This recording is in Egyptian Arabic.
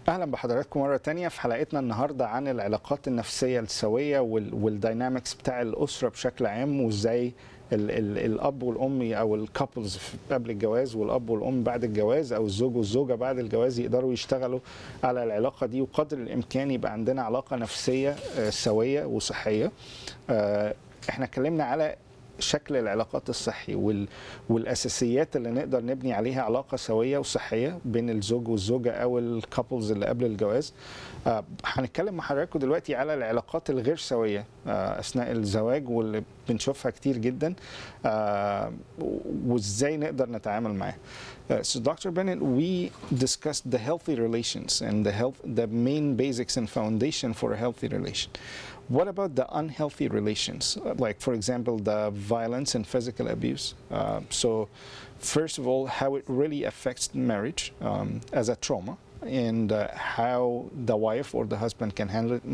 اهلا بحضراتكم مره تانية في حلقتنا النهارده عن العلاقات النفسيه السويه والداينامكس بتاع الاسره بشكل عام وازاي ال ال الاب والام او الكابلز قبل الجواز والاب والام بعد الجواز او الزوج والزوجه بعد الجواز يقدروا يشتغلوا على العلاقه دي وقدر الامكان يبقى عندنا علاقه نفسيه سويه وصحيه احنا اتكلمنا على شكل العلاقات الصحي وال... والاساسيات اللي نقدر نبني عليها علاقه سويه وصحيه بين الزوج والزوجه او الكابلز اللي قبل الجواز آه هنتكلم مع حضراتكم دلوقتي على العلاقات الغير سويه آه اثناء الزواج واللي بنشوفها كتير جدا آه وازاي نقدر نتعامل معاها Uh, so Dr. Bennett, we discussed the healthy relations and the health, the main basics and foundation for a healthy relation. What about the unhealthy relations, like for example the violence and physical abuse? Uh, so, first of all, how it really affects marriage um, as a trauma, and uh, how the wife or the husband can handle it